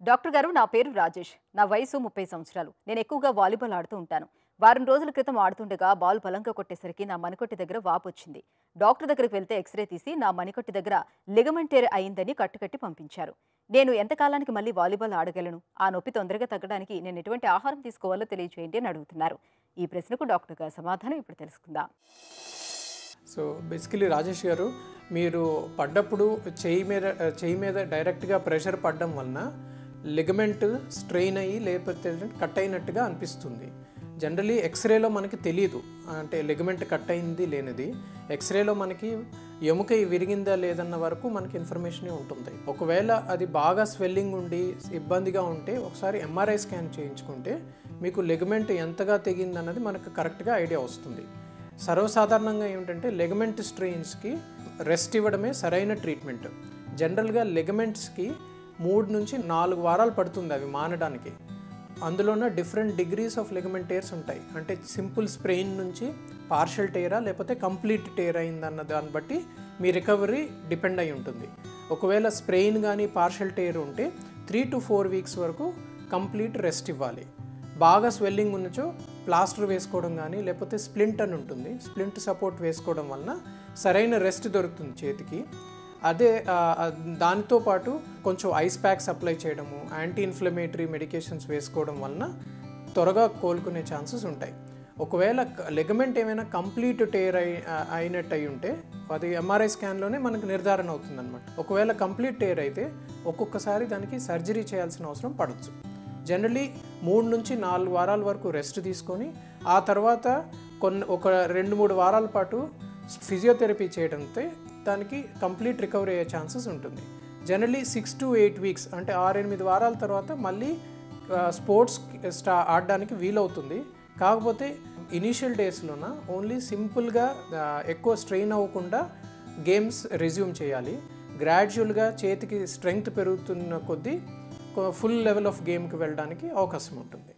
doctor గారు నా పేరు రాజేష్ నా వయసు ముప్పై సంవత్సరాలు నేను ఎక్కువగా వాలీబాల్ ఆడుతూ ఉంటాను వారం రోజుల క్రితం ఆడుతుండగా బాల్ బలంగా కొట్టేసరికి నా మణికొట్టి దగ్గర వాపు వచ్చింది డాక్టర్ దగ్గరికి వెళ్తే ఎక్స్రే తీసి నా మణికొట్టి దగ్గర లిగమెంట్ టేర్ అయిందని కట్టుకట్టి పంపించారు నేను ఎంతకాలానికి మళ్ళీ వాలీబాల్ ఆడగలను ఆ నొప్పి తొందరగా తగ్గడానికి నేను ఎటువంటి ఆహారం తీసుకోవాలో తెలియజేయండి అని అడుగుతున్నారు ఈ ప్రశ్నకు డాక్టర్ గారు సమాధానం ఇప్పుడు తెలుసుకుందాం సో బేసికలీ రాజేష్ గారు మీరు పడ్డప్పుడు చెయ్యి మీద చెయ్యి మీద డైరెక్ట్గా ప్రెషర్ పడడం వలన లిగమెంట్ స్ట్రెయిన్ అయ్యి లేకపోతే కట్ అయినట్టుగా అనిపిస్తుంది జనరలీ ఎక్స్రేలో మనకి తెలియదు అంటే లిగమెంట్ కట్ అయింది లేనిది ఎక్స్రేలో మనకి ఎముక విరిగిందా లేదన్న వరకు మనకి ఇన్ఫర్మేషన్ ఉంటుంది ఒకవేళ అది బాగా స్వెల్లింగ్ ఉండి ఇబ్బందిగా ఉంటే ఒకసారి ఎంఆర్ఐ స్కాన్ చేయించుకుంటే మీకు లిగమెంట్ ఎంతగా తెగిందన్నది మనకు కరెక్ట్గా ఐడియా వస్తుంది సర్వసాధారణంగా ఏమిటంటే లెగమెంట్ స్ట్రెయిన్స్కి రెస్ట్ ఇవ్వడమే సరైన ట్రీట్మెంట్ జనరల్గా లెగమెంట్స్కి మూడు నుంచి నాలుగు వారాలు పడుతుంది అవి మానడానికి అందులోన different degrees of ligament tears ఉంటాయి అంటే సింపుల్ స్ప్రెయిన్ నుంచి పార్షల్ టేరా లేకపోతే కంప్లీట్ టేర్ అయిందన్న దాన్ని బట్టి మీ రికవరీ డిపెండ్ అయి ఉంటుంది ఒకవేళ స్ప్రెయిన్ కానీ పార్షల్ టేర్ ఉంటే త్రీ టు ఫోర్ వీక్స్ వరకు కంప్లీట్ రెస్ట్ ఇవ్వాలి బాగా స్వెల్లింగ్ ఉన్నచో ప్లాస్టర్ వేసుకోవడం కానీ లేకపోతే స్ప్లింట్ అని ఉంటుంది స్ప్లింట్ సపోర్ట్ వేసుకోవడం వలన సరైన రెస్ట్ దొరుకుతుంది చేతికి అదే ఆ, ఆ, దానితో పాటు కొంచెం ఐస్ ప్యాక్స్ అప్లై చేయడము యాంటీ ఇన్ఫ్లమేటరీ మెడికేషన్స్ వేసుకోవడం వలన త్వరగా కోలుకునే ఛాన్సెస్ ఉంటాయి ఒకవేళ లెగమెంట్ ఏమైనా కంప్లీట్ టేర్ అయి ఆ, అయినట్టు అయి ఉంటే అది ఎంఆర్ఐ స్కాన్లోనే మనకు నిర్ధారణ అవుతుంది అనమాట ఒకవేళ కంప్లీట్ టేర్ అయితే ఒక్కొక్కసారి దానికి సర్జరీ చేయాల్సిన అవసరం పడవచ్చు జనరలీ మూడు నుంచి నాలుగు వారాల వరకు రెస్ట్ తీసుకొని ఆ తర్వాత కొన్ని ఒక రెండు మూడు వారాల పాటు ఫిజియోథెరపీ చేయడంతో దానికి కంప్లీట్ రికవరీ అయ్యే ఛాన్సెస్ ఉంటుంది generally six to eight weeks అంటే ఆరు ఎనిమిది వారాల తర్వాత మళ్ళీ స్పోర్ట్స్ స్టా ఆడడానికి వీలవుతుంది కాకపోతే ఇనీషియల్ డేస్లోన ఓన్లీ సింపుల్గా ఎక్కువ స్ట్రెయిన్ అవ్వకుండా గేమ్స్ రెజ్యూమ్ చేయాలి గ్రాడ్యువల్గా చేతికి స్ట్రెంగ్త్ పెరుగుతున్న కొద్దీ ఫుల్ లెవెల్ ఆఫ్ గేమ్కి వెళ్ళడానికి అవకాశం ఉంటుంది